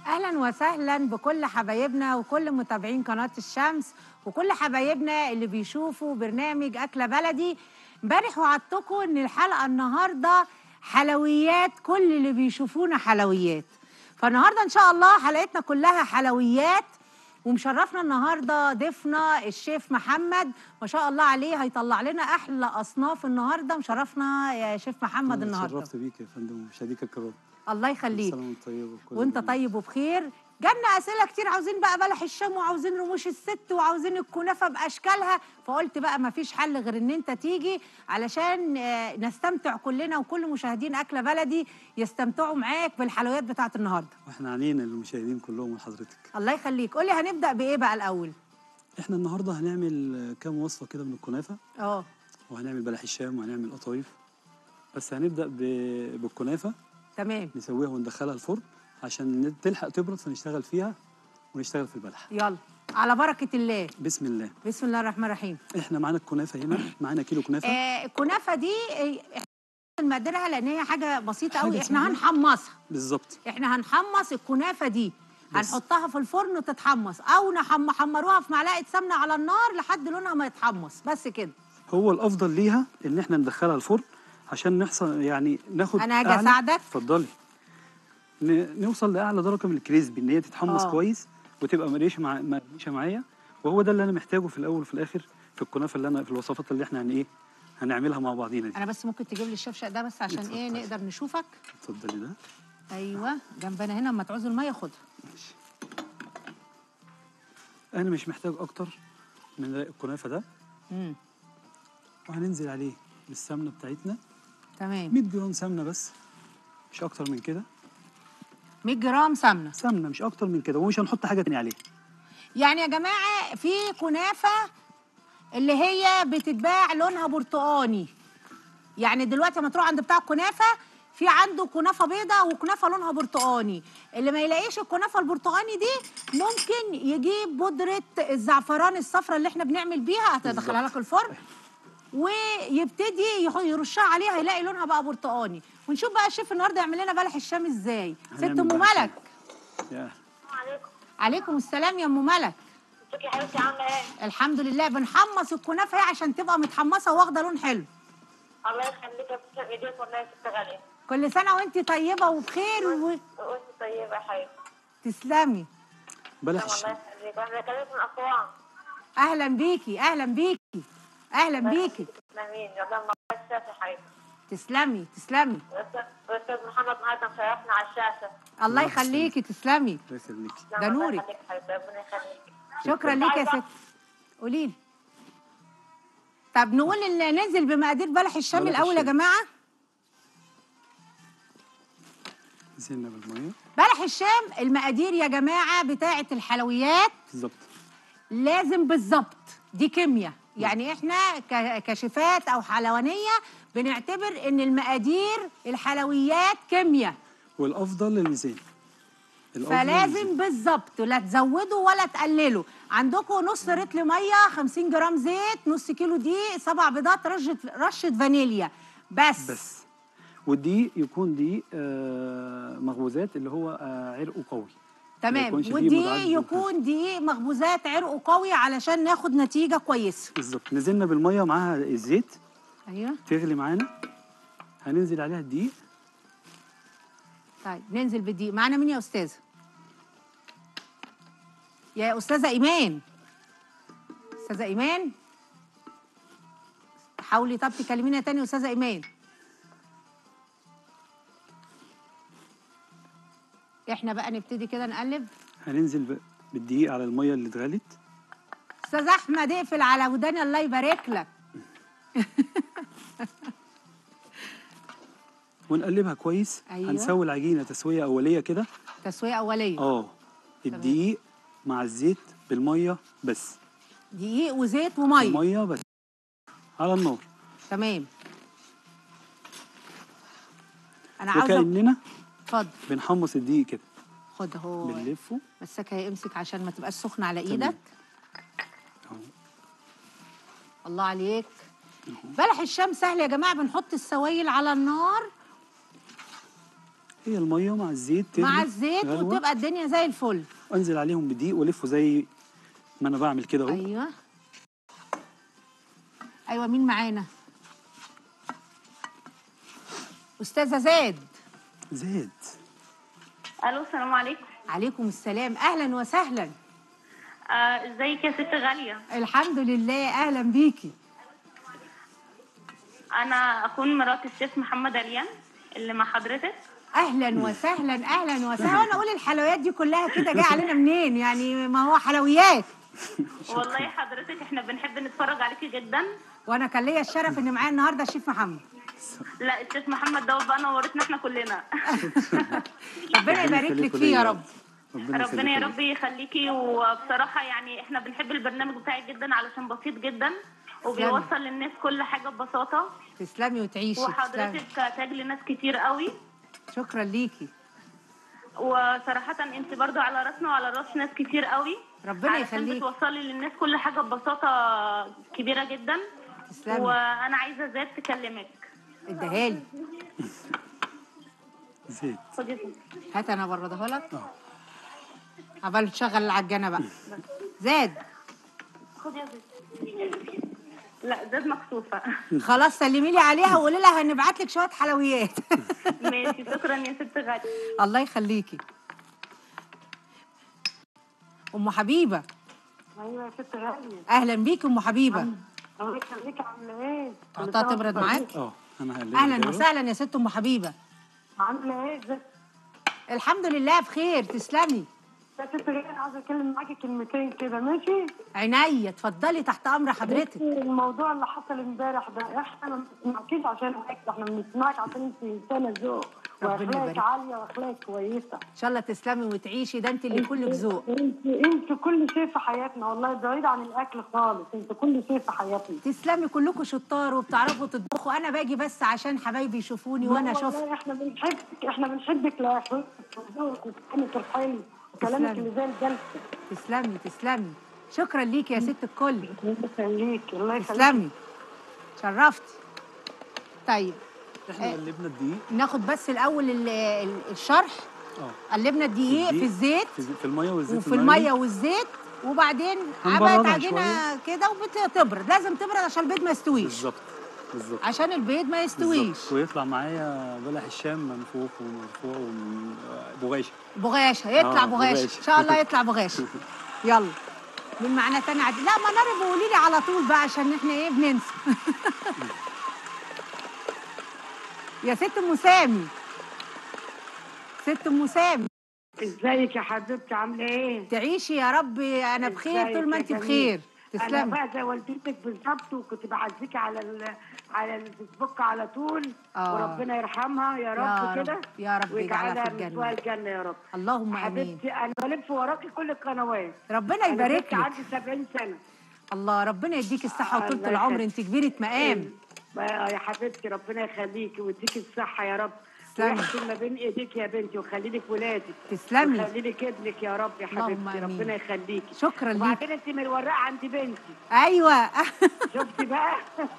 اهلا وسهلا بكل حبايبنا وكل متابعين قناه الشمس وكل حبايبنا اللي بيشوفوا برنامج اكله بلدي امبارح وعدتكم ان الحلقه النهارده حلويات كل اللي بيشوفونا حلويات فالنهارده ان شاء الله حلقتنا كلها حلويات ومشرفنا النهارده ضيفنا الشيف محمد ما شاء الله عليه هيطلع لنا احلى اصناف النهارده مشرفنا يا شيف محمد أنا النهارده اتشرفت بيك يا فندم ومشاهديك الكرام الله كل يخليك سنة وانت طيب وكل وانت جميل. طيب وبخير جالنا اسئله كتير عاوزين بقى بلح الشام وعاوزين رموش الست وعاوزين الكنافه باشكالها فقلت بقى ما فيش حل غير ان انت تيجي علشان آه، نستمتع كلنا وكل مشاهدين اكله بلدي يستمتعوا معاك بالحلويات بتاعت النهارده واحنا عنينا للمشاهدين كلهم ولحضرتك الله يخليك قولي هنبدا بايه بقى الاول احنا النهارده هنعمل كام وصفه كده من الكنافه اه وهنعمل بلح الشام وهنعمل قطايف بس هنبدا ب- بالكنافه تمام نسويها وندخلها الفرن عشان تلحق تبرد فنشتغل فيها ونشتغل في البلح يلا على بركه الله بسم الله بسم الله الرحمن الرحيم احنا معانا الكنافه هنا معانا كيلو كنافه آه الكنافه دي آه، احنا مقدرها لان هي حاجه بسيطه قوي حاجة احنا سهلة. هنحمصها بالظبط احنا هنحمص الكنافه دي بس. هنحطها في الفرن وتتحمص او نحم حمروها في معلقه سمنه على النار لحد لونها ما يتحمص بس كده هو الافضل ليها ان احنا ندخلها الفرن عشان نحصل يعني ناخد أنا هاجي أعلى- أساعدك؟ اتفضلي ن- نوصل لاعلى درجه من الكريسبي ان هي تتحمص آه. كويس وتبقى مريشه مع مريشه معايا وهو ده اللي انا محتاجه في الاول وفي الاخر في الكنافه اللي انا في الوصفات اللي احنا هن ايه هنعملها مع بعضينا دي انا بس ممكن تجيب لي الشفشق ده بس عشان ايه اتفضل. نقدر نشوفك اتفضلي ده ايوه جنبنا هنا اما تعوزوا الميه خدها ماشي انا مش محتاج اكتر من الكنافه ده امم وهننزل عليه بالسمنه بتاعتنا تمام 100 جرام سمنه بس مش اكتر من كده 100 جرام سمنه سمنه مش اكتر من كده ومش هنحط حاجه تانية عليه يعني يا جماعه في كنافه اللي هي بتتباع لونها برتقاني يعني دلوقتي لما تروح عند بتاع الكنافه في عنده كنافه بيضه وكنافه لونها برتقاني اللي ما يلاقيش الكنافه البرتقاني دي ممكن يجيب بودره الزعفران الصفراء اللي احنا بنعمل بيها هتدخلها لك الفرن ويبتدي يح- يرشها عليها يلاقي لونها بقى برتقاني ونشوف بقى الشيف النهارده يعمل لنا بلح الشام ازاي ست هنعمل ام بلح ملك يا عليكم عليكم السلام يا ام ملك ازيك يا حبيبتي عامله ايه؟ الحمد لله بنحمص الكنافه هي عشان تبقى متحمصه واخده لون حلو الله يخليك يا بتسلم ايديك والله يا ست غاليه كل سنه وانت طيبه وبخير وانت طيبه يا حبيبتي وتسلمي بلح الله الشام يخليك واحنا كلمت من اسوان اهلا بيكي اهلا بيكي اهلا بيكي تسلمين يلا الله الشاشه يا حبيبتي تسلمي تسلمي أستاذ- استاذ محمد النهارده مشرفنا على الشاشه الله الله يخليكي تسلمي الله يخليكي لا، ده الله نورك. يخليك يا حبيبتي ربنا يخليك شكرا ليك يا ست قولي لي طب نقول ان ننزل بمقادير بلح الشام بلح الاول يا الشام. جماعه نزلنا بالميه بلح الشام المقادير يا جماعه بتاعه الحلويات بالظبط لازم بالظبط دي كيمياء يعني احنا ك- كشيفات او حلوانيه بنعتبر ان المقادير الحلويات كيمياء والافضل الميزان الأفضل الميزان. فلازم بالظبط لا تزودوا ولا تقللوا عندكم نص رتل ميه 50 جرام زيت نص كيلو دقيق سبع بيضات رشه رشه فانيليا بس, بس والدقيق يكون دقيق آه مخبوزات اللي هو آه عرقه قوي ما تمام يكونش دقيق والدقيق متعدد يكون دقيق مخبوزات عرقه قوي علشان ناخد نتيجه كويسه بالظبط نزلنا بالميه معاها الزيت ايوه تغلي معانا هننزل عليها الدقيق طيب ننزل بالدقيق معانا مين يا استاذه يا استاذه ايمان استاذه ايمان حاولي طب تكلمينا تاني يا استاذه ايمان احنا بقى نبتدي كده نقلب هننزل ب- بالدقيق على الميه اللي اتغلت استاذ احمد اقفل على وداني الله يبارك لك ونقلبها كويس أيوة. هنسوي العجينه تسويه اوليه كده تسويه اوليه اه الدقيق مع الزيت بالميه بس دقيق وزيت وميه الميه بس على النار تمام انا عاوزه وكاننا اتفضل بنحمص الدقيق كده خد اهو بنلفه مسكها يمسك عشان ما تبقاش سخنه على تمام. ايدك أهو. الله عليك بلح الشام سهل يا جماعه بنحط السوائل على النار هي الميه مع الزيت مع تغلي الزيت غلوة، وتبقى الدنيا زي الفل انزل عليهم بدقيق والفه زي ما انا بعمل كده اهو ايوه ايوه مين معانا استاذه زاد زيت الو السلام عليكم عليكم السلام اهلا وسهلا آه، ازيك يا ست غاليه الحمد لله اهلا بيكي انا اكون مرات الشيخ محمد عليان اللي مع حضرتك اهلا وسهلا اهلا وسهلا وانا اقول الحلويات دي كلها كده جايه علينا منين يعني ما هو حلويات والله حضرتك احنا بنحب نتفرج عليكي جدا وانا كان ليا الشرف ان معايا النهارده الشيف محمد لا الشيخ محمد دوت بقى نورتنا احنا كلنا ربنا يبارك لك يخليكوا فيه يا ليا رب ربنا يا يخليكوا رب يخليكي وبصراحه يعني احنا بنحب البرنامج بتاعك جدا علشان بسيط جدا وبيوصل للناس كل حاجه ببساطه تسلمي وتعيشي تسلمي وحضرتك تاج لناس كتير قوي شكرا ليكي وصراحة انت برضو على راسنا وعلى راس ناس كتير قوي ربنا علشان يخليك. بتوصلي للناس كل حاجة ببساطة كبيرة جدا تسلمي وانا عايزة زاد تكلمك اديها لي زيت خدي هات انا بردها لك اه عبال تشغل العجانه بقى زاد خدي يا زاد لا زاد مكسوفة خلاص سلمي لي عليها وقولي لها هنبعت لك شويه حلويات ماشي شكرا يا ست غالية الله يخليكي ام حبيبه ايوه يا ست غالية اهلا بيكي ام حبيبه الله يخليك عاملة ايه؟ تحطها تبرد معاك اه انا هقلبها اهلا كده. وسهلا يا ست ام حبيبه عاملة ايه؟ ازيك الحمد لله بخير تسلمي يا ست غالية أنا عايزة اتكلم معاكي كلمتين كده ماشي؟ عينيا اتفضلي تحت امر حضرتك الموضوع اللي حصل امبارح ده احنا ما بنسمعكيش عشان هيك احنا بنسمعك عشان انت انسانة ذوق ربنا واخلاقك يبارك. عالية واخلاقك كويسة ان شاء الله تسلمي وتعيشي ده انت اللي كلك ذوق انت انت كل شيء في حياتنا والله بعيد عن الاكل خالص انت كل شيء في حياتنا تسلمي كلكم شطار وبتعرفوا تطبخوا انا باجي بس عشان حبايبي يشوفوني وانا لا اشوف والله احنا بنحبك احنا بنحبك لاخلاقك وذوقك وكلامك الحلو وكلامك تسلمي. اللي زي الجلسة تسلمي تسلمي شكرا ليكي يا ست الكل الله يخليك الله يخليك تسلمي شرفتي طيب احنا قلبنا الدقيق ناخد بس الاول ال- ال- الشرح اه قلبنا الدقيق في الدقيق الزيت في, في الميه والزيت وفي المقلي. الميه والزيت وبعدين هنبردها عبقت عجينه شوية. كده وبتبرد لازم تبرد عشان البيض ما يستويش بالظبط بالظبط عشان البيض ما يستويش بالظبط. ويطلع معايا بلح الشام منفوخ ومرفوع وبغاشه بغاشه يطلع آه، بغاشه بغاشة. ان شاء الله يطلع بغاشه يلا مين معانا تاني عدي لا ما نرب قولي لي على طول بقى عشان احنا ايه بننسى يا ست ام سامي ست ام سامي ازيك يا حبيبتي عامله ايه؟ تعيشي يا رب انا بخير ازيك طول ما يا انت جميل؟ بخير انا تسلمي بقى زي والدتك بالظبط وكنت بعزيكي على ال... على الفيسبوك على طول آه. وربنا يرحمها يا يا رب رب، كده يا رب يجعلها في ويجعلها الجنة. من الجنه يا رب اللهم امين حبيبتي انا بلف وراكي كل القنوات ربنا انا يبارك ست لك عندي 70 سنه الله ربنا يديك الصحه وطولة الله العمر يخليك. انت كبيره مقام بقى يا حبيبتي ربنا يخليكي ويديكي الصحه يا رب تسلمي. ويحسن ما بين ايديك يا بنتي وخلي لك ولادك تسلمي. وخلي لك ابنك يا رب يا اللهم حبيبتي آمين. ربنا يخليكي شكرا ليك وبعدين انت من الوراق عند بنتي ايوه شفتي بقى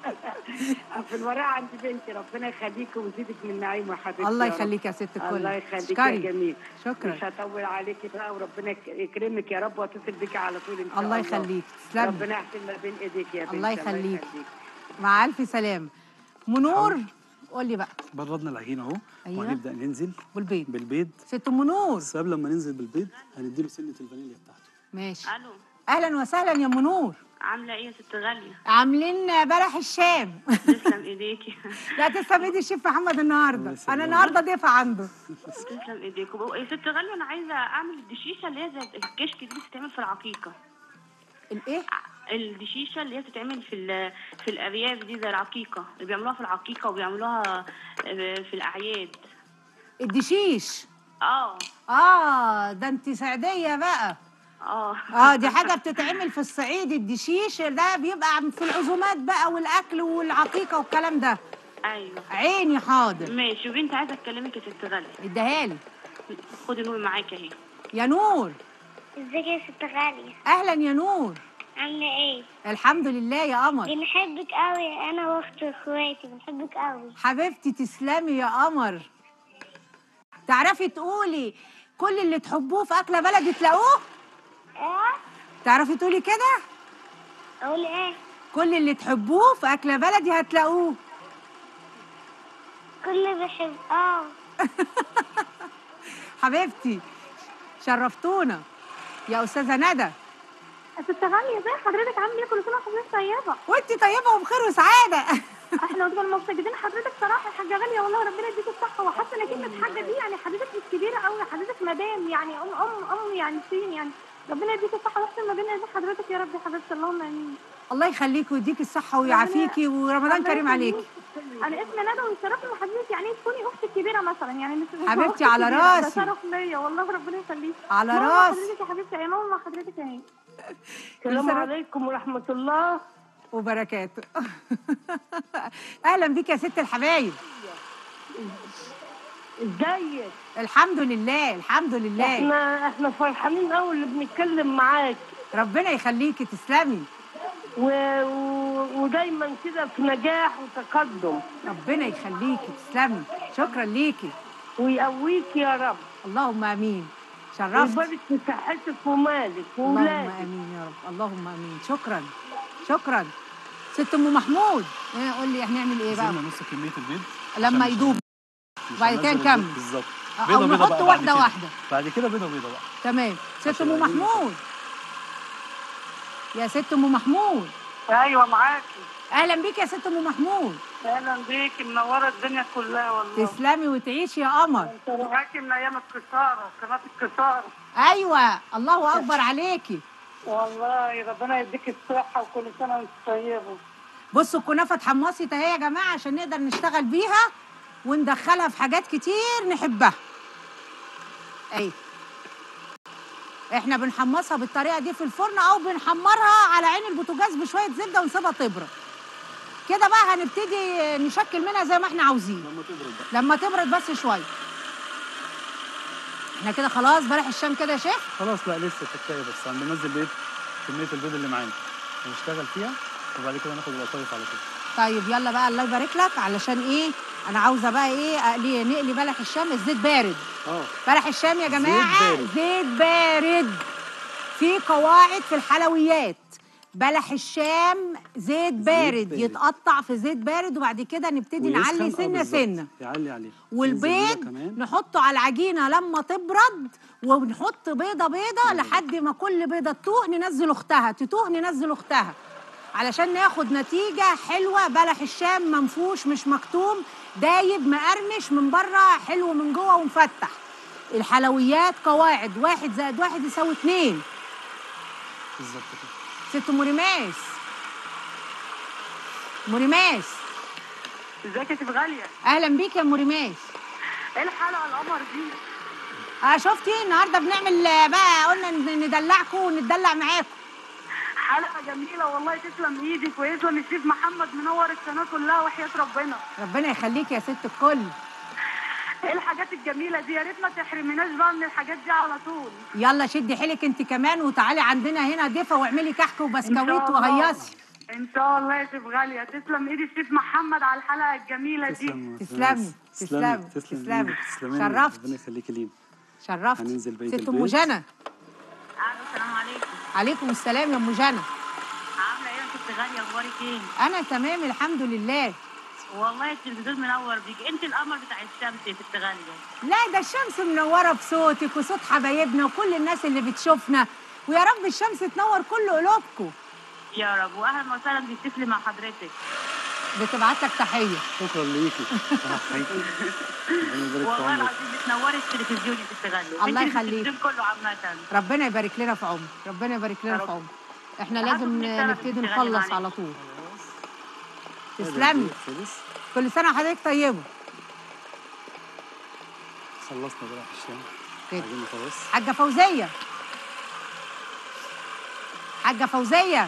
في الوراء عند بنتي ربنا يخليكي ويزيدك من نعيم يا حبيبتي الله يا رب. يخليك يا ست الكل الله يخليك يا اشكري. جميل شكرا مش هطول عليكي بقى وربنا يك- يكرمك يا رب واتصل بيكي على طول ان شاء الله الله يخليك تسلمي ربنا يحسن ما بين ايديك يا بنتي الله يخليك. مع الف سلامه منور قولي بقى بردنا العجينه اهو أيوة. وهنبدا ننزل والبيض بالبيض ست ام نور بس قبل ما ننزل بالبيض هنديله سنه الفانيليا بتاعته ماشي الو اهلا وسهلا يا ام نور عاملة ايه يا ست غالية عاملين بلح الشام تسلم ايديكي لا تسلم ايدي الشيف محمد الله النهارده يسلمك. انا النهارده ضيفه عنده تسلم ايديك وب- يا ست غالية انا عايزة اعمل الدشيشة اللي هي زي الكشك دي بتتعمل في العقيقة الايه الدشيشه اللي هي بتتعمل في ال- في الارياف دي زي العقيقه اللي بيعملوها في العقيقه وبيعملوها آه، في الاعياد الدشيش اه اه ده انت سعديه بقى اه اه دي حاجه بتتعمل في الصعيد الدشيش ده بيبقى في العزومات بقى والاكل والعقيقه والكلام ده ايوه عيني حاضر ماشي وبنت عايزه اكلمك يا ست غاليه اديها لي خدي نور معاكي اهي يا نور ازيك يا ست غالية اهلا يا نور عاملة ايه؟ الحمد لله يا قمر بنحبك قوي انا واختي واخواتي بنحبك قوي حبيبتي تسلمي يا قمر تعرفي تقولي كل اللي تحبوه في اكله بلدي تلاقوه ايه تعرفي تقولي كده اقول ايه كل اللي تحبوه في اكله بلدي هتلاقوه كل بحب اه حبيبتي شرفتونا يا استاذه ندى ست غالية ازي حضرتك عامل ايه كل سنة وحضرتك طيبة وانت طيبه وبخير وسعاده احنا كنا مفتقدين حضرتك صراحة يا حاجة غالية والله ربنا يديك الصحة وحاسة ان كلمة حاجة دي يعني حضرتك مش كبيرة قوي حضرتك مدام يعني ام ام ام يعني سين يعني ربنا يديك الصحة واحسن ما بين ايدين حضرتك يا رب يا حبيبتي اللهم امين الله يخليكي ويديكي الصحه ويعافيكي ورمضان كريم عليكي انا اسمي ندى ويشرفني حضرتك يعني تكوني اختي الكبيرة مثلا يعني مش مش حبيبتي أختي على الكبيرة، ده راسي. شرف ليا والله ربنا يخليك على ماما راسي. حضرتك يا حبيبتي يا ماما حضرتك اهي السلام سنة. عليكم ورحمة الله وبركاته اهلا بيك يا ست الحبايب ازيك الحمد لله الحمد لله احنا احنا فرحانين قوي اللي بنتكلم معاك ربنا يخليكي تسلمي و... و... ودايما كده في نجاح وتقدم ربنا يخليكي تسلمي شكرا ليكي ويقويك يا رب اللهم امين شرفت ويبارك في صحتك ومالك اللهم وولادك امين يا رب اللهم امين شكرا شكرا ست ام محمود ايه قول لي هنعمل ايه بقى نزلنا نص كميه البيض لما عشان يدوب مش وبعد كده هننزل نكمل. البيض بالظبط أو بيضه بيضه نحط بقى بعد واحدة كده. واحدة. بعد كده بيضه بيضه بقى تمام ست عشان ام العجين محمود يا ست ام محمود ايوه معاكي اهلا بيك يا ست ام محمود اهلا بيك منوره الدنيا كلها والله تسلمي وتعيشي يا قمر معاكي من ايام الكساره قناه الكساره ايوه الله اكبر عليكي والله ربنا يديك الصحه وكل سنه وانت طيبه بصوا الكنافه اتحمصت اهي يا جماعه عشان نقدر نشتغل بيها وندخلها في حاجات كتير نحبها اهي احنا بنحمصها بالطريقه دي في الفرن او بنحمرها على عين البوتاجاز بشويه زبده ونسيبها تبرد كده بقى هنبتدي نشكل منها زي ما احنا عاوزين لما تبرد بقى لما تبرد بس شويه احنا كده خلاص بلح الشام كده يا شيخ خلاص لا لسه تكايه بس عم بنزل بيض كميه البيض اللي معانا ونشتغل فيها وبعد كده ناخد القطايف على طول طيب يلا بقى الله يبارك لك علشان ايه انا عاوزه بقى ايه اقلي نقلي بلح الشام الزيت بارد اه بلح الشام يا جماعه بارد. زيت بارد في قواعد في الحلويات بلح الشام زيت بارد بارد. يتقطع في زيت بارد وبعد كده نبتدي نعلي ويسخن، آه سنه بالظبط. سنه يعلي عليه والبيض ننزل بيضة كمان نحطه على العجينه لما تبرد ونحط بيضه بيضه لحد ما كل بيضه تتوه ننزل اختها تتوه ننزل اختها علشان ناخد نتيجه حلوه بلح الشام منفوش مش مكتوم دايب مقرمش من بره حلو من جوه ومفتح الحلويات قواعد واحد زائد واحد يساوي اتنين بالظبط كده ست مريماس مريماس ازيك يا ست غاليه اهلا بيك يا مريماس ايه الحلقه القمر دي اه شفتي النهارده بنعمل آه، بقى قلنا ن- ندلعكم ونتدلع معاكم حلقه جميله والله تسلم ايدك ويسلم الشيف محمد منور القناه كلها وحياه ربنا ربنا يخليك يا ست الكل ايه الحاجات الجميله دي يا ريت ما تحرمناش بقى من الحاجات دي على طول يلا شدي حيلك انت كمان وتعالي عندنا هنا ضيفه واعملي كحك وبسكويت وهيصي ان شاء الله يا شيف غاليه تسلم ايد الشيف محمد على الحلقه الجميله دي تسلم تسلمي، تسلمي، تسلمي. تسلمي شرفت. ربنا يخليكي لينا شرفت هننزل بيت ست ام البيت. جنى الو السلام عليكم عليكم السلام يا ام جنى عامله ايه يا ست غاليه اخبارك ايه انا تمام الحمد لله والله التلفزيون منور بيك انت القمر بتاع الشمس يا ست غاليه لا ده الشمس منوره بصوتك وصوت حبايبنا وكل الناس اللي بتشوفنا ويا رب الشمس تنور كل قلوبكم يا رب واهلا وسهلا بتسلم مع حضرتك بتبعت لك تحيه شكرا ليكي آه، حقيقي. ربنا يبارك في والله عمرك العظيم بتنوري التلفزيون يا ست غاليه الله انت يخليك. التلفزيون كله عامه ربنا يبارك لنا في عمر ربنا يبارك لنا يا في رب. عمر احنا لحد لازم ما نشتغل نبتدي نشتغل نخلص معلش. على طول خلاص. تسلمي خلص. كل سنه وحضرتك طيبه خلصنا بقى في الشام كده. عايزين خلاص حاجه فوزيه حاجه فوزيه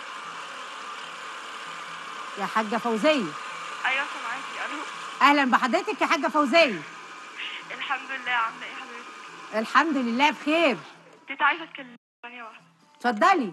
يا حاجه فوزيه ايوه سامعاكي الو اهلا بحضرتك يا حاجه فوزيه الحمد لله عامله ايه حضرتك الحمد لله بخير كنت عايزه اتكلم ثانيه واحده اتفضلي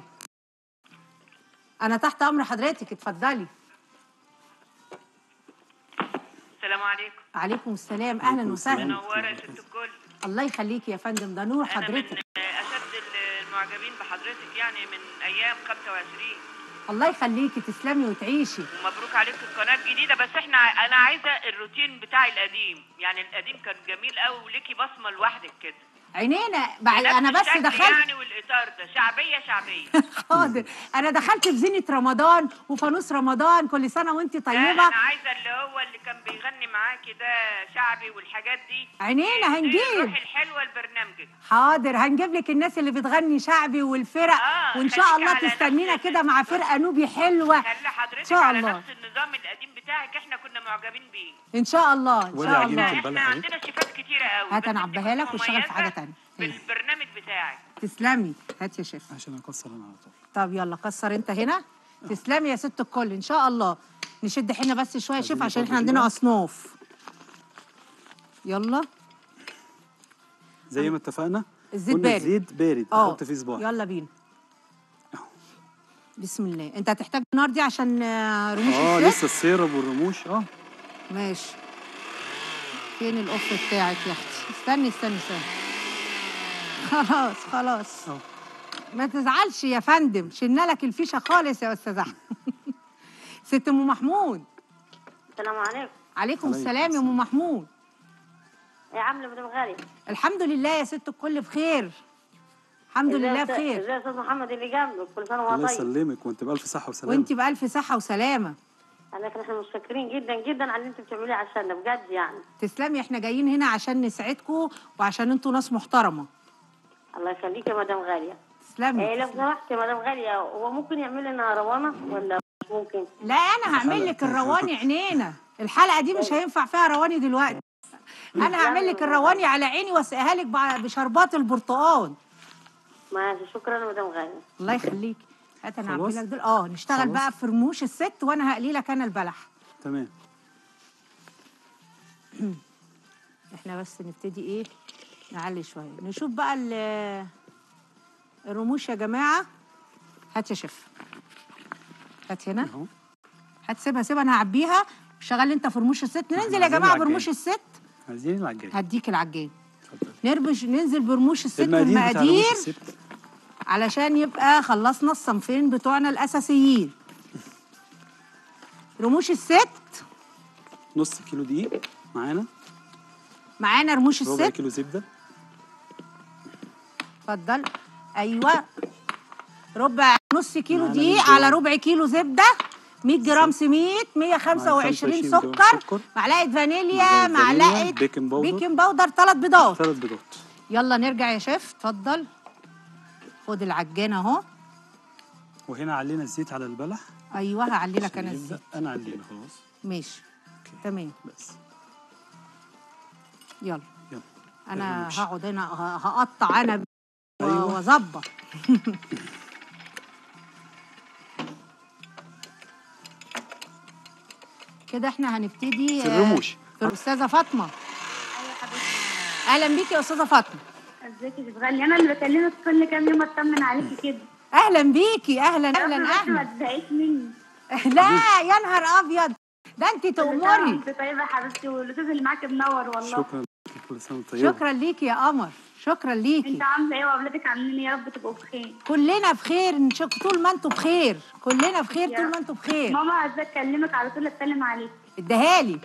انا تحت امر حضرتك اتفضلي السلام عليكم عليكم السلام اهلا عليكم وسهلا السلام. منوره يا ست الكل الله يخليك يا فندم ده نور انا من حضرتك اشد المعجبين بحضرتك يعني من ايام 25 الله يخليكي تسلمي وتعيشي ومبروك عليك القناه الجديده بس احنا انا عايزه الروتين بتاعي القديم يعني القديم كان جميل قوي وليكي بصمه لوحدك كده عينينا بعد نفس انا بس الشكل دخلت يعني والاطار ده شعبيه شعبيه حاضر انا دخلت في زينه رمضان وفانوس رمضان كل سنه وانت لا، طيبه انا عايزه اللي هو اللي كان بيغني معاكي ده شعبي والحاجات دي عينينا دي هنجيب. الروح الحلوه لبرنامجك حاضر هنجيب لك الناس اللي بتغني شعبي والفرق آه، وان شاء خليكي الله على تستنينا نفس كده مع فرقه نوبي حلوه خلي حضرتك إن شاء على الله. نفس النظام القديم بتاعك احنا كنا معجبين بيه ان شاء الله ان ولا شاء عجينة الله البلح احنا أهي. عندنا شيفات كتيره قوي هات بس أنا انت أعبيها لك كنت واشتغل في حاجة مميزة تانية. إيه. بالبرنامج بتاعك تسلمي هات يا شيف عشان اكسر انا على طول طب يلا كسر انت هنا تسلمي يا ست الكل ان شاء الله نشد حنا بس شويه يا شيف عايزين عشان احنا نفضي عندنا كده؟ اصناف يلا زي ما اتفقنا الزيت قلنا بارد. الزيت بارد اه احط فيه صباع يلا بينا بسم الله انت هتحتاج النار دي عشان آه، رموش اه الزيت لسه السيرب والرموش اه ماشي فين الاوف بتاعك يا اختي استني استني استني خلاص خلاص أهو. ما تزعلش يا فندم شلنا لك الفيشه خالص يا استاذ احمد ست ام محمود السلام عليكم عليكم عليكم السلام يا ام محمود يا عامله مدام غالي الحمد لله يا ست الكل بخير الحمد لله بخير ازاي يا استاذ محمد اللي جنبك كل سنه وهو الله طيب يسلمك وانت بالف صحه وسلامه وانت بالف صحه وسلامه لكن احنا متشكرين جدا جدا على اللي انتوا بتعمليه عشاننا بجد يعني تسلمي احنا جايين هنا عشان نسعدكم وعشان انتوا ناس محترمه الله يخليك يا مدام غاليه تسلمي إيه لو سمحت يا مدام غاليه هو ممكن يعمل لنا روانه ولا مش ممكن لا انا هعمل لك الرواني عينينا الحلقه دي مش هينفع فيها رواني دلوقتي انا هعمل لك الرواني على عيني واسقيها لك بع- بشربات البرتقال ماشي شكرا يا مدام غاليه الله يخليك هات انا خلاص؟ هعمل لك دول اه نشتغل خلاص؟ بقى في رموش الست وانا هقلي لك انا البلح تمام احنا بس نبتدي ايه نعلي شويه نشوف بقى ال- الرموش يا جماعه هات يا شيف هات هنا اهو هات سيبها سيبها انا هعبيها شغال انت في رموش الست ننزل يا عايزين جماعه العجين. برموش الست عايزين العجين هديك العجين اتفضل نربش ننزل برموش الست المقادير بتاع رموش والمقادير الست علشان يبقى خلصنا الصنفين بتوعنا الاساسيين رموش الست نص كيلو دقيق معانا معانا رموش ربع الست كيلو زبده اتفضل ايوه ربع نص كيلو معانا دقيق 100 على جرام. ربع كيلو زبده 100 جرام سميد 125 25 سكر سكر. معلقه فانيليا معلقة فانيليا، معلقه بيكنج باودر. بيكنج باودر ثلاث بيضات ثلاث بيضات يلا نرجع يا شيف اتفضل خد العجان اهو وهنا علينا الزيت على البلح ايوه هعلي لك عشان انا يبدأ. الزيت انا علينا خلاص ماشي اوكي تمام بس يلا يلا انا الرموش. هقعد هنا ه- هقطع انا ب- أيوة. واظبط كده احنا هنبتدي في آه، الرموش. في الاستاذه فاطمه ايوه حبيبتي اهلا بيكي يا استاذه فاطمه ازيك يا بتغلي انا اللي بكلمك كل كام يوم اطمن عليكي كده اهلا بيكي اهلا يا رب اهلا بس ما اهلا تزهقيش مني لا يا نهار ابيض ده انت كل سنة تأمري وانت طيبه يا حبيبتي والاستاذ اللي معاكي منور والله شكرا لك. كل سنه وانت طيبه شكرا ليكي يا قمر شكرا ليكي انت عامله ايه واولادك عاملين ايه يا رب تبقوا بخير كلنا بخير نشوف طول ما انتوا بخير كلنا بخير يا طول رب. ما انتوا بخير ماما عايزه اكلمك على طول اتكلم عليك اديهالي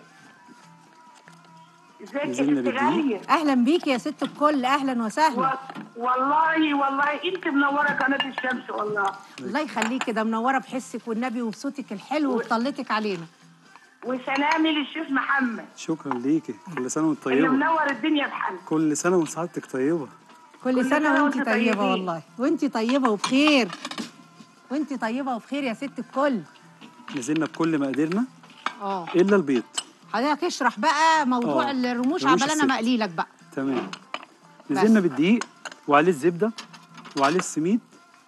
ازيك يا نزلنا ست بالدقيق. غاليه اهلا بيكي يا ست الكل اهلا وسهلا و- والله والله انت منوره قناه الشمس والله الله يخليكي ده منوره بحسك والنبي وبصوتك الحلو وبطلتك علينا وسلامي للشيخ محمد شكرا ليكي كل سنه وانت اللي طيبه منور الدنيا بحالك كل سنه وسعادتك طيبه كل كل سنه سنة وانت وانتوا طيبه طيبين. والله وانت طيبه وبخير وانت طيبه وبخير يا ست الكل نزلنا بكل مقاديرنا اه الا البيض حضرتك اشرح بقى موضوع اه. الرموش رموش عبال انا الست. مقلي لك بقى تمام نزلنا بس. بالدقيق وعليه الزبده وعليه السميد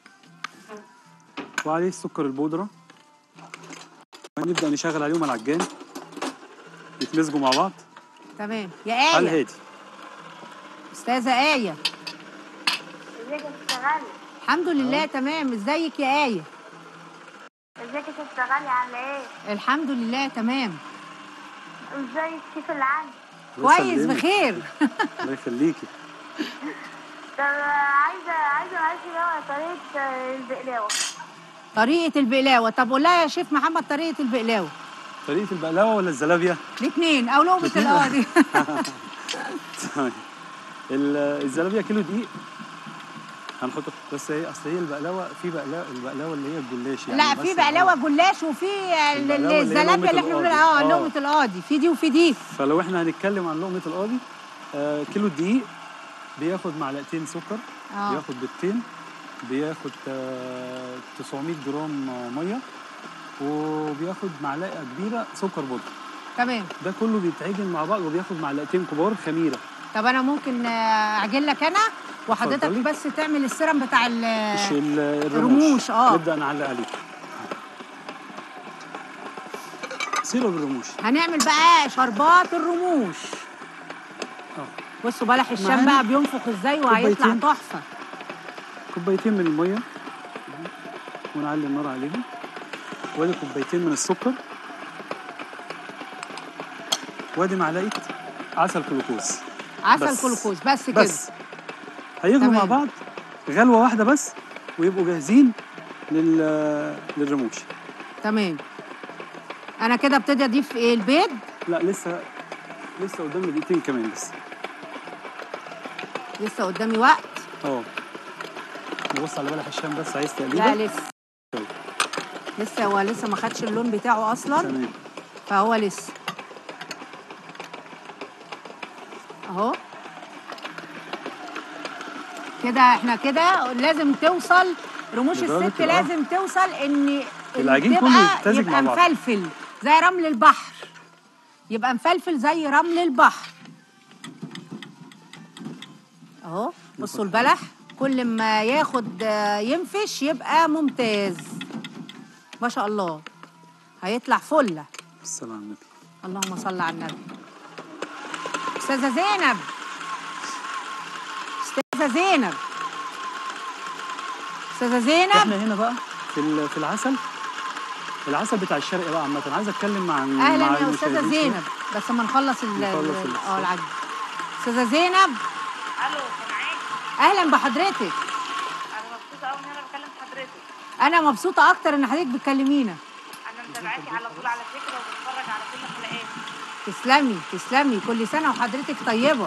وعليه السكر البودره نبدا نشغل عليهم العجان يتمزجوا مع بعض تمام يا على ايه الهادي استاذه ايه ازيك يا ست غاليه الحمد لله تمام ازيك يا ايه ازيك يا ست غاليه عامله ايه الحمد لله تمام ازاي الشيف العالي الله كويس يسلمك. بخير الله يخليكي طب عايزه عايزه معلش بقى طريقه آه، البقلاوه طريقه البقلاوه طب قول لها يا شيف محمد طريقه البقلاوه طريقه البقلاوه ولا الزلابيه الاثنين او لقمه الاتنين؟ القاضي طيب. ال- الزلابيه كيلو دقيق هنحط بس هي اصل هي البقلاوه في بقلاوه البقلاوه اللي هي الجلاش يعني لا بس في بقلاوه جلاش وفي ال- البقلاوة اللي هي الزلابيه اللي لقمة احنا بنقول القاضي. اه آه. لقمه القاضي في دي وفي دي فلو احنا هنتكلم عن لقمه القاضي آه كيلو الدقيق بياخد معلقتين سكر اه بياخد بيضتين بياخد آه 900 جرام آه، ميه وبياخد معلقه كبيره سكر بودره تمام ده كله بيتعجن مع بعض وبياخد معلقتين كبار خميره طب انا ممكن آه، اعجن لك انا وحضرتك اتفضلي. بس تعمل السيرم بتاع ال- مش ال- الرموش، الرموش آه. نبدا نعلق عليه سيرب الرموش هنعمل بقى شربات الرموش اه بصوا بلح الشام معانا بقى بينفخ ازاي وهيطلع كوبايتين. تحفه كوبايتين من الميه ونعلي النار عليهم وادي كوبايتين من السكر وادي معلقه عسل جلوكوز عسل بس. كلوكوز بس كده بس هيغلوا مع تمام. بعض غلوه واحده بس ويبقوا جاهزين لل للرموش تمام انا كده ابتدي اضيف ايه البيض لا لسه لسه قدامنا دقيقتين كمان بس لسه قدامي وقت اه نبص على بلح الشام بس عايز تقليبه لا لسه طيب. لسه هو لسه ما خدش اللون بتاعه اصلا تمام فهو لسه اهو كده احنا كده لازم توصل رموش لدرجة الست الآه. لازم توصل ان العجين تبقى كله يتمزج يبقى مع بعض. مفلفل زي رمل البحر يبقى مفلفل زي رمل البحر اهو بصوا البلح كل ما ياخد آه، ينفش يبقى ممتاز ما شاء الله هيطلع فله الصلاة على النبي اللهم صل على النبي استاذه زينب استاذه زينب استاذه زينب احنا هنا بقى في ال- في العسل العسل بتاع الشرق بقى عامة عايز اتكلم عن مع اهلا يا المشاهدين استاذه شوية. زينب بس اما نخلص ال نخلص ال- ال- اه العجب استاذه زينب الو سامعاكي اهلا بحضرتك انا مبسوطه قوي ان انا بكلم حضرتك انا مبسوطه اكتر ان حضرتك بتكلمينا انا متابعاكي على طول على فكره وبتفرج على كل حلقاتك تسلمي تسلمي كل سنه وحضرتك طيبه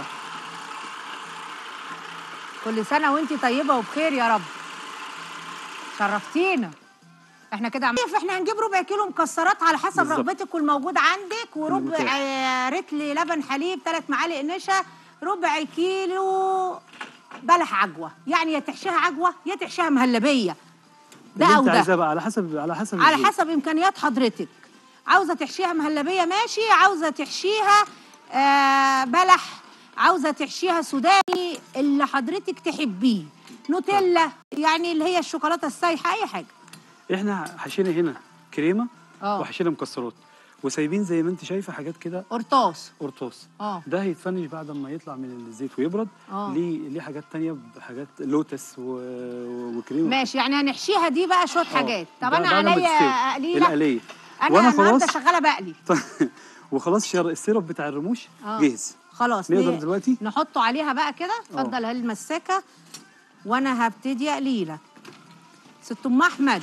كل سنه وانت طيبه وبخير يا رب شرفتينا احنا كده عم... احنا هنجيب ربع كيلو مكسرات على حسب بالظبط. رغبتك والموجود عندك وربع المتاح. آه، رتل لبن حليب ثلاث معالق نشا ربع كيلو بلح عجوه يعني يا تحشيها عجوه يا تحشيها مهلبيه ده اللي او انت ده عايزاه بقى على حسب على حسب على الذوق. حسب امكانيات حضرتك عاوزه تحشيها مهلبيه ماشي عاوزه تحشيها آه بلح عاوزه تحشيها سوداني اللي حضرتك تحبيه نوتيلا يعني اللي هي الشوكولاته السايحه اي حاجه احنا حشينا هنا كريمه اه وحشينا مكسرات وسايبين زي ما انت شايفه حاجات كده قرطاس قرطاس اه ده هيتفنش بعد ما يطلع من الزيت ويبرد آه. ليه ليه حاجات تانية بحاجات لوتس و... وكريمه ماشي يعني هنحشيها دي بقى شويه آه. حاجات طب ده- انا ده لما عليا تستوي. قليله القليه انا وانا النهارده خلاص شغاله بقلي وخلاص شر... السيرب بتاع الرموش آه. جاهز خلاص نقدر ن- دلوقتي نحطه عليها بقى كده اتفضل هل المساكه وانا هبتدي اقلي لك ست ام احمد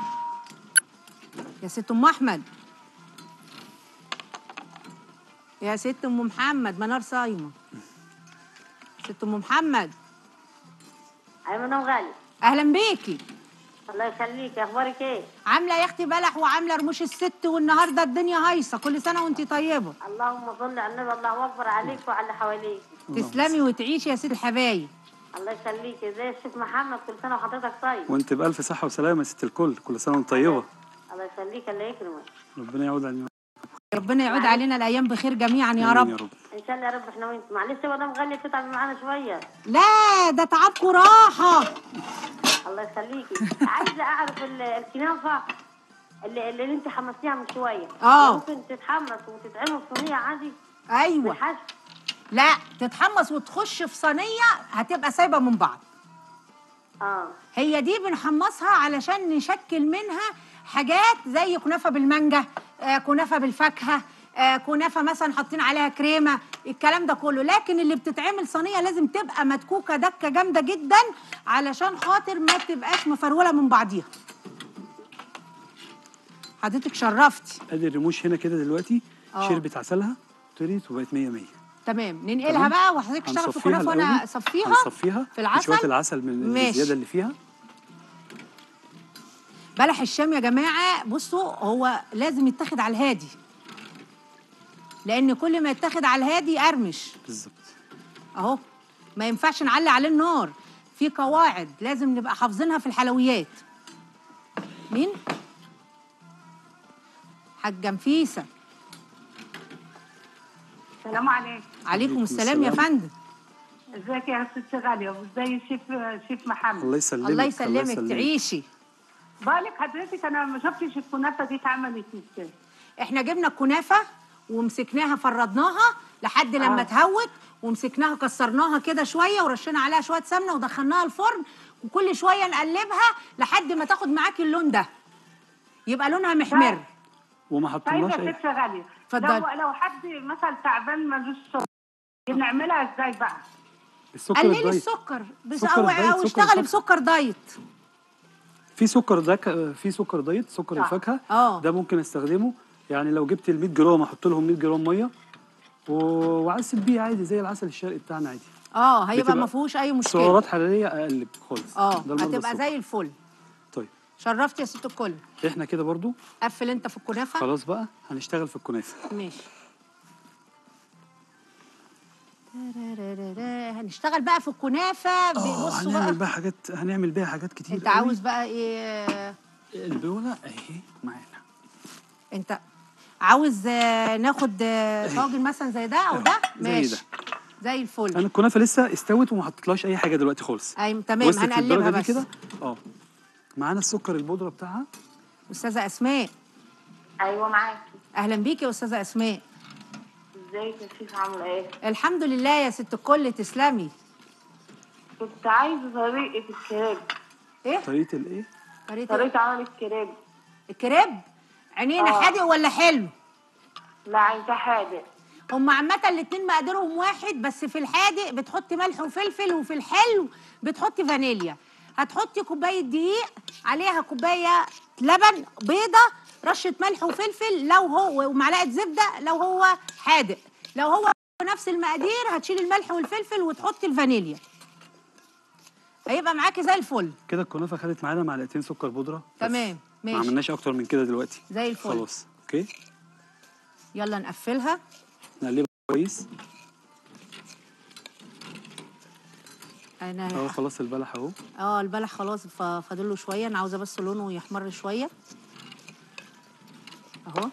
يا ست ام احمد يا ست ام محمد منار صايمه ست ام محمد ايمن ام غالي اهلا بيكي الله يخليك اخبارك ايه عامله يا اختي بلح وعامله رموش الست والنهارده الدنيا هايصه كل سنه وانت طيبه اللهم صل على النبي الله اكبر عليك وعلى اللي حواليك تسلمي وتعيشي يا ست الحبايب الله يخليك ازاي الشيخ محمد كل سنه وحضرتك طيب وانت بألف صحة وسلامة يا ست الكل كل سنة وانت طيبة الله يخليك الله يكرمك ربنا يعود علينا ربنا يعود علينا الايام بخير جميعا يا آمين رب يا رب ان شاء الله يا رب احنا وانت معلش يا مدام غاليه تتعب معانا شويه لا ده تعبكم راحه الله يخليكي عايزه اعرف ال- الكنافه اللي, اللي انت حمستيها من شويه آه. ممكن تتحمس وتتعمل في صينيه عادي ايوه بالحشو لا تتحمص وتخش في صينيه هتبقى سايبه من بعض اه هي دي بنحمصها علشان نشكل منها حاجات زي كنافه بالمانجا آه كنافه بالفاكهه آه كنافه مثلا حاطين عليها كريمه الكلام ده كله لكن اللي بتتعمل صينيه لازم تبقى مدكوكه دكه جامده جدا علشان خاطر ما تبقاش مفروله من بعضيها حضرتك شرفتي ادي الرموش هنا كده دلوقتي آه. شربت عسلها طريت وبقت 100 100 تمام ننقلها تمام. بقى وحضرتك تشتغل في هنصفيها الكنافه وانا الأول. اصفيها هنصفيها في العسل شويه العسل من ماشي. الزياده اللي فيها بلح الشام يا جماعه بصوا هو لازم يتاخد على الهادي لان كل ما يتاخد على الهادي يقرمش بالظبط اهو ما ينفعش نعلي عليه النار في قواعد لازم نبقى حافظينها في الحلويات مين حاجه نفيسه السلام عليكم عليكم السلام يا السلام. فندم ازيك يا ست غاليه وازاي الشيف شيف محمد الله يسلمك الله يسلمك تعيشي بالك حضرتك انا ما شفتش الكنافه دي اتعملت ازاي احنا جبنا الكنافه ومسكناها فردناها لحد لما آه. تهوت ومسكناها كسرناها كده شويه ورشينا عليها شويه سمنه ودخلناها الفرن وكل شويه نقلبها لحد ما تاخد معاكي اللون ده يبقى لونها محمر وما طيب حطيناش يا اي ست غاليه اتفضلي. لو لو حد مثلا تعبان ملوش سكر بنعملها ازاي بقى؟ السكر قللي الدايت السكر بس سكر او الدايت، او سكر اشتغلي الفاكهة. بسكر دايت في سكر داك في سكر دايت سكر آه. الفاكهه آه. ده ممكن استخدمه يعني لو جبت ال 100 جرام احط لهم 100 جرام ميه و- وعسل بيه عادي زي العسل الشرقي بتاعنا عادي اه هيبقى بتبقى ما فيهوش اي مشكله سعرات حراريه اقل خالص اه ده المرضى هتبقى السكر. زي الفل طيب شرفت يا ست الكل احنا كده برضو قفل انت في الكنافه خلاص بقى هنشتغل في الكنافه ماشي هنشتغل بقى في الكنافه اه بصوا هنعمل بقى بقى حاجات هنعمل بيها حاجات كتير انت قوي. عاوز بقى ايه البوله اهي معانا انت عاوز آه، ناخد آه، طاجن مثلا زي ده او ده زي ماشي ده. زي الفل انا الكنافه لسه استوت وما حطيتلهاش اي حاجه دلوقتي خالص اي تمام وصلت هنقلبها للدرجة دي بس كده اه معانا السكر البودره بتاعها استاذه اسماء ايوه معاكي اهلا بيكي يا استاذه اسماء ازيك يا شيخ عامله ايه الحمد لله يا ست الكل تسلمي كنت عايزه طريقه الكريب ايه طريقه الايه طريقه طريقه عمل الكريب الكريب عينينا آه. حادق ولا حلو لا عايزه حادق هم عامة الاتنين مقاديرهم واحد بس في الحادق بتحطي ملح وفلفل وفي الحلو بتحطي فانيليا هتحطي كوباية دقيق عليها كوباية لبن بيضة رشة ملح وفلفل لو هو ومعلقة زبدة لو هو حادق لو هو نفس المقادير هتشيلي الملح والفلفل وتحطي الفانيليا هيبقى معاكي زي الفل كده الكنافه خدت معانا معلقتين سكر بودره بس. تمام ما ماشي عملناش اكتر من كده دلوقتي زي الفل خلاص اوكي يلا نقفلها نقلبها كويس انا اهو خلاص البلح اهو اه البلح خلاص ف- فاضل له شويه انا عاوزه بس لونه يحمر شويه اهو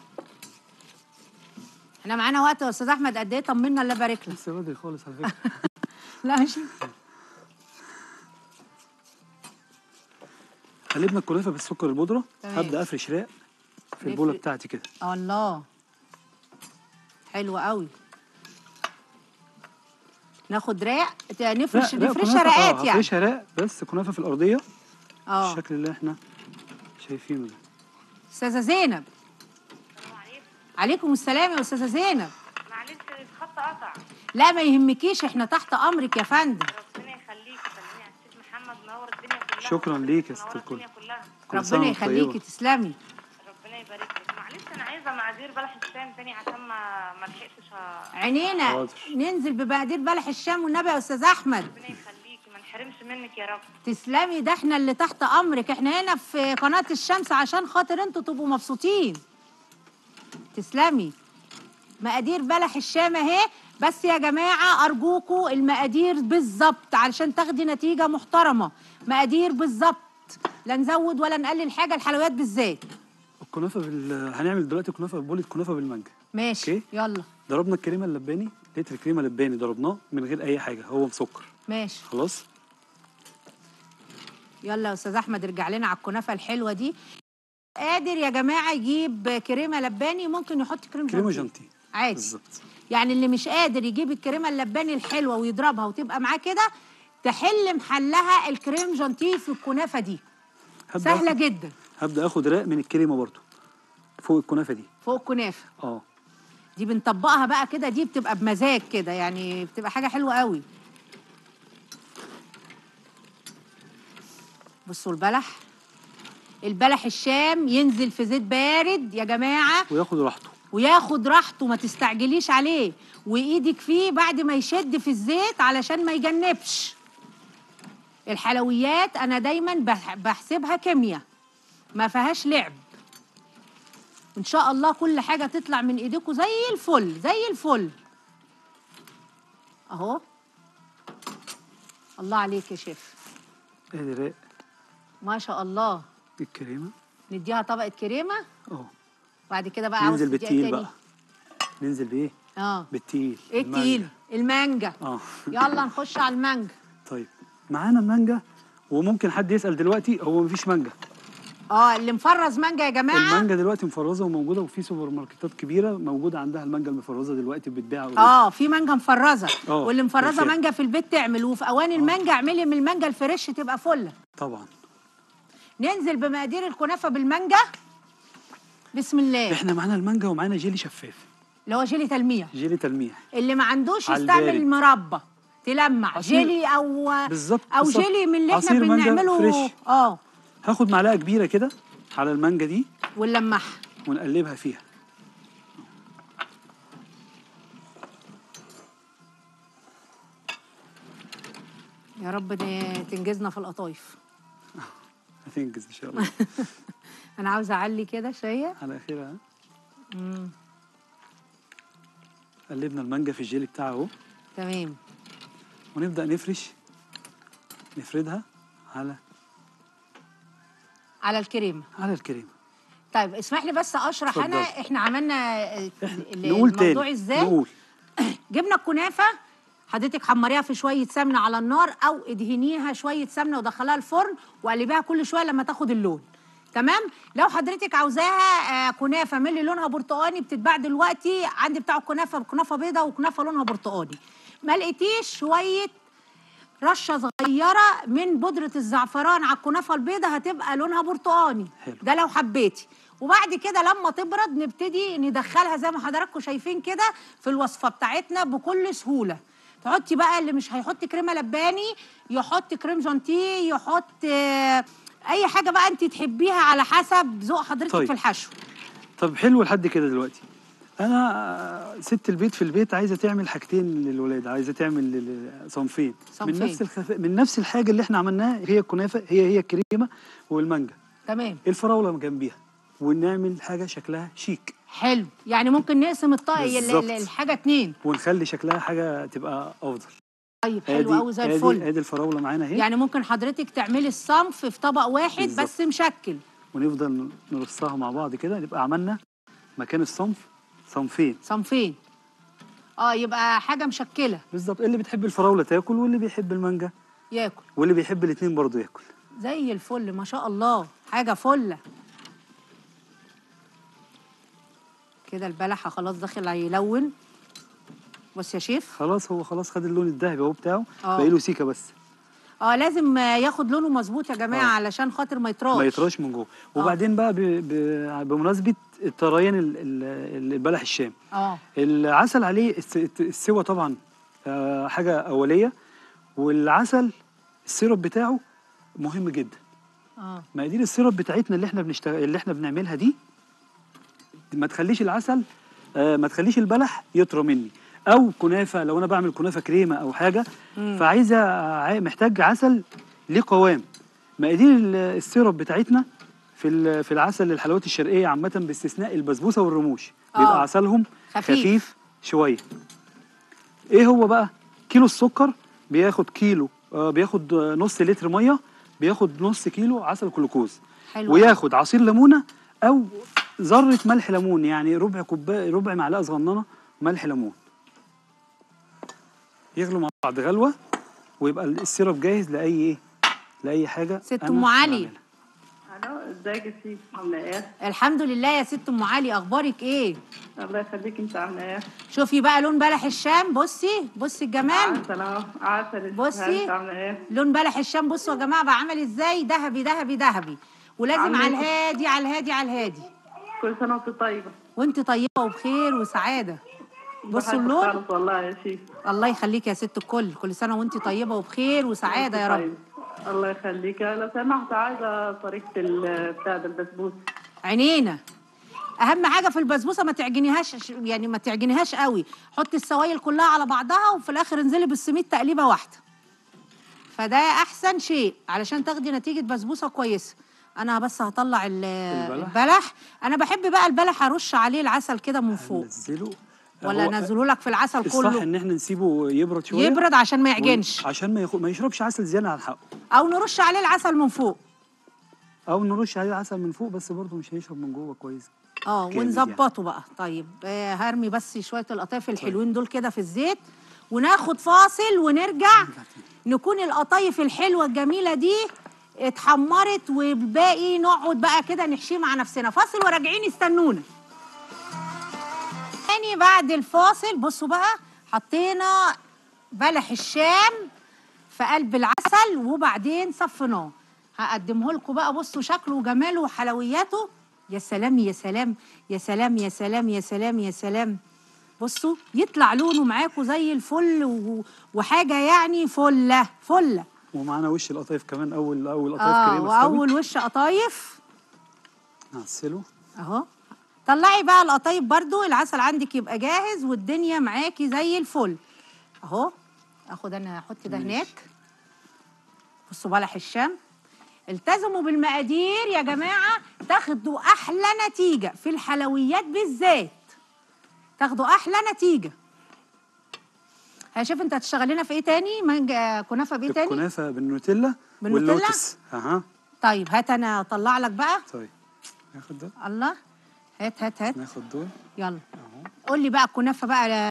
احنا معانا وقت يا استاذ احمد قد ايه طمنا الله يبارك لك لسه بدري خالص على فكره لا ماشي قلبنا الكنافه بالسكر البودره تمام. هبدا افرش راق في البوله نفرش. بتاعتي كده الله حلو قوي ناخد راق ت- نفرش لا، لا، نفرشها كنافة، رقات اه يعني هفرشها راق بس كنافه في الارضيه اه الشكل اللي احنا شايفينه ده استاذه زينب عليكم السلام يا استاذه زينب معلش الخط قطع لا ما يهمكيش احنا تحت امرك يا فندم ربنا يخليك سلمي على الست محمد منور الدنيا كلها شكراً ليك يا ست منور الكل. الدنيا كلها كل سنة ربنا وانت يخليكي طيبة. تسلمي ربنا يبارك لك معلش انا عايزه مقادير بلح الشام تاني عشان ما ما لحقتش أ- عينينا حاضر. ننزل بمقادير بلح الشام والنبي يا استاذ احمد ربنا يخليكي ما نحرمش منك يا رب تسلمي ده احنا اللي تحت امرك احنا هنا في قناه الشمس عشان خاطر انتوا تبقوا مبسوطين تسلمي مقادير بلح الشام اهي بس يا جماعه ارجوكوا المقادير بالظبط علشان تاخدي نتيجه محترمه مقادير بالظبط لا نزود ولا نقلل حاجه الحلويات بالذات الكنافه بال... هنعمل دلوقتي كنافه بوله كنافه بالمانجا ماشي اوكي. يلا ضربنا الكريمه اللباني لتر كريمه لباني ضربناه من غير اي حاجه هو مسكر ماشي خلاص يلا يا استاذ احمد ارجع لنا على الكنافه الحلوه دي قادر يا جماعه يجيب كريمه لباني ممكن يحط كريم كريمه جانتيه. جانتي عادي بالظبط يعني اللي مش قادر يجيب الكريمه اللباني الحلوه ويضربها وتبقى معاه كده تحل محلها الكريم جانتيه في الكنافه دي هبدا سهله آخد... جدا هبدا اخد راق من الكريمه برضو فوق الكنافه دي فوق الكنافه اه دي بنطبقها بقى كده دي بتبقى بمزاج كده يعني بتبقى حاجه حلوه قوي بصوا البلح البلح الشام ينزل في زيت بارد يا جماعه وياخد راحته وياخد راحته ما تستعجليش عليه وايدك فيه بعد ما يشد في الزيت علشان ما يجنبش الحلويات انا دايما بح- بحسبها كيمياء ما فيهاش لعب ان شاء الله كل حاجه تطلع من ايديكم زي الفل زي الفل اهو الله عليك يا شيف ادي راق ما شاء الله الكريمه نديها طبقه كريمه اه بعد كده بقى عاوز ننزل تديها بالتقيل تاني. بقى ننزل بايه اه بالتقيل ايه المانجا. التقيل المانجا اه يلا نخش على المانجا طيب معانا مانجا وممكن حد يسال دلوقتي هو مفيش مانجا اه اللي مفرز مانجا يا جماعه المانجا دلوقتي مفرزه وموجوده وفي سوبر ماركتات كبيره موجوده عندها المانجا المفرزه دلوقتي بتتباع already. اه في مانجا مفرزه آه، واللي مفرزه بالفعل. مانجا في البيت تعمل وفي اوان المانجا اعملي من المانجا الفريش تبقى فله طبعا ننزل بمقادير الكنافه بالمانجا بسم الله احنا معانا المانجا ومعانا جيلي شفاف اللي هو جيلي تلميع جيلي تلميح اللي ما عندوش على يستعمل البارد. مربى تلمع عصير- جيلي او بالظبط او بالظبط. جيلي من اللي احنا عصير مانجا بنعمله فريش. اه هاخد معلقه كبيره كده على المانجا دي ونلمعها ونقلبها فيها يا رب ن- تنجزنا في القطايف هتنجز ان شاء الله انا عاوزه اعلي كده شويه على اخرها مم. قلبنا المانجا في الجيلي بتاعها اهو تمام ونبدا نفرش نفردها على على الكريمه على الكريمه طيب اسمح لي بس اشرح انا اتفضل. احنا عملنا ال- ال- نقول الموضوع تاني ازاي نقول جبنا الكنافه حضرتك حمريها في شويه سمنه على النار او ادهنيها شويه سمنه ودخلها الفرن وقلبيها كل شويه لما تاخد اللون تمام لو حضرتك عاوزاها آه، كنافه من اللي لونها برتقاني بتتباع دلوقتي عندي بتاع الكنافه كنافه بيضه وكنافه لونها برتقاني ما لقيتيش شويه رشه صغيره من بودره الزعفران على الكنافه البيضه هتبقى لونها برتقاني حلو. ده لو حبيتي وبعد كده لما تبرد نبتدي ندخلها زي ما حضراتكم شايفين كده في الوصفه بتاعتنا بكل سهوله تحطي بقى اللي مش هيحط كريمه لباني يحط كريم جانتيه يحط آه، اي حاجه بقى انت تحبيها على حسب ذوق حضرتك طيب. في الحشو طب حلو لحد كده دلوقتي انا آه، ست البيت في البيت عايزه تعمل حاجتين للولاد عايزه تعمل لل- صنفين من صنفين. نفس الخف... من نفس الحاجه اللي احنا عملناها هي الكنافه هي هي الكريمه والمانجا تمام الفراوله جنبيها ونعمل حاجه شكلها شيك حلو يعني ممكن نقسم الطاقه بالظبط. الحاجه اتنين ونخلي شكلها حاجه تبقى افضل طيب حلو قوي زي الفل ادي الفراوله معانا اهي يعني ممكن حضرتك تعملي الصنف في طبق واحد بالظبط. بس مشكل ونفضل نرصها مع بعض كده يبقى عملنا مكان الصنف صنفين صنفين اه يبقى حاجه مشكله بالظبط اللي بتحب الفراوله تاكل واللي بيحب المانجا ياكل واللي بيحب الاثنين برضه ياكل زي الفل ما شاء الله حاجه فله كده البلحه خلاص داخل هيلون بص يا شيف خلاص هو خلاص خد اللون الذهبي اهو بتاعه آه. باقي له سيكه بس اه لازم آه، ياخد لونه مظبوط يا جماعه آه. علشان خاطر ما يطراش ما يطراش من جوه وبعدين بقى ب... ب... بمناسبه الطريان ال... ال... البلح الشام اه العسل عليه الس... السوا طبعا آه، حاجه اوليه والعسل السيرب بتاعه مهم جدا اه مقادير السيرب بتاعتنا اللي احنا بنشتغل اللي احنا بنعملها دي ما تخليش العسل آه ما تخليش البلح يطرى مني او كنافه لو انا بعمل كنافه كريمه او حاجه فعايزه ع- محتاج عسل ليه قوام مقادير ال- السيرب بتاعتنا في ال- في العسل الحلويات الشرقيه عامه باستثناء البسبوسه والرموش بيبقى آه. عسلهم خفيف. خفيف شويه ايه هو بقى كيلو السكر بياخد كيلو آه بياخد آه، نص لتر ميه بياخد نص كيلو عسل جلوكوز حلو وياخد عصير ليمونه او ذره ملح ليمون يعني ربع كوبايه ربع معلقه صغننه ملح ليمون يغلوا مع بعض غلوه ويبقى السيرب جاهز لاي ايه لاي حاجه ست أنا أم علي. بعملها. الو ازيك يا سيدي عامله ايه؟ الحمد لله يا ست ام علي اخبارك ايه الله يخليك انت عامله ايه؟ شوفي بقى لون بلح الشام بصي بصي الجمال عسل اهو عسل بصي. انت عامله ايه؟ لون بلح الشام بصوا يا جماعه بقى عامل ازاي ذهبي ذهبي ذهبي ولازم عامل على إيه؟ الهادي على الهادي على الهادي كل سنة وانت طيبة وانت طيبه وبخير وسعاده بصوا بحبك اللون خالص والله يا شيخ الله يخليك يا ست الكل كل سنه وانت طيبه وبخير وسعاده يا رب طيب. الله يخليك لو سمحت عايزة طريقة ال- بتاع ده البسبوسة عينينا اهم حاجه في البسبوسه ما تعجنيهاش يعني ما تعجنيهاش قوي حطي السوائل كلها على بعضها وفي الاخر انزلي بالسميد تقليبه واحده فده احسن شيء علشان تاخدي نتيجه بسبوسه كويسه انا بس هطلع ال- البلح. البلح انا بحب بقى البلح ارش عليه العسل كده من فوق نزله ولا هو انزله لك في العسل الصح كله ان احنا نسيبه يبرد شويه يبرد عشان ما ون- يعجنش عشان ما يخو... ما يشربش عسل زياده عن حقه او نرش عليه العسل من فوق او نرش عليه عسل من فوق بس برضه مش هيشرب من جوه كويس اه جامد يعني. ونظبطه بقى طيب آه هرمي بس شويه القطايف الحلوين دول كده في الزيت وناخد فاصل ونرجع نكون القطايف الحلوه الجميله دي اتحمرت والباقي نقعد بقى كده نحشيه مع نفسنا فاصل وراجعين استنونا تاني بعد الفاصل بصوا بقى حطينا بلح الشام في قلب العسل وبعدين صفيناه هقدمه لكم بقى بصوا شكله وجماله وحلوياته يا سلام يا سلام يا سلام يا سلام يا سلام يا سلام بصوا يطلع لونه معاكم زي الفل و- وحاجه يعني فله فله ومعانا وش القطايف كمان اول اول قطايف اه كريمه استوت. واول وش قطايف نعسله اهو طلعي بقى القطايف برضو العسل عندك يبقى جاهز والدنيا معاكي زي الفل اهو اخد انا احط ده هناك بصوا بلح الشام التزموا بالمقادير يا جماعه تاخدوا احلى نتيجه في الحلويات بالذات تاخدوا احلى نتيجه هشوف انت هتشتغل لنا في ايه تاني مانجا كنافه بايه تاني الكنافه بالنوتيلا بالنوتيلا؟ واللوتس اها طيب هات انا اطلع لك بقى طيب ناخد ده الله هات هات هات ناخد دول يلا قول لي بقى الكنافه بقى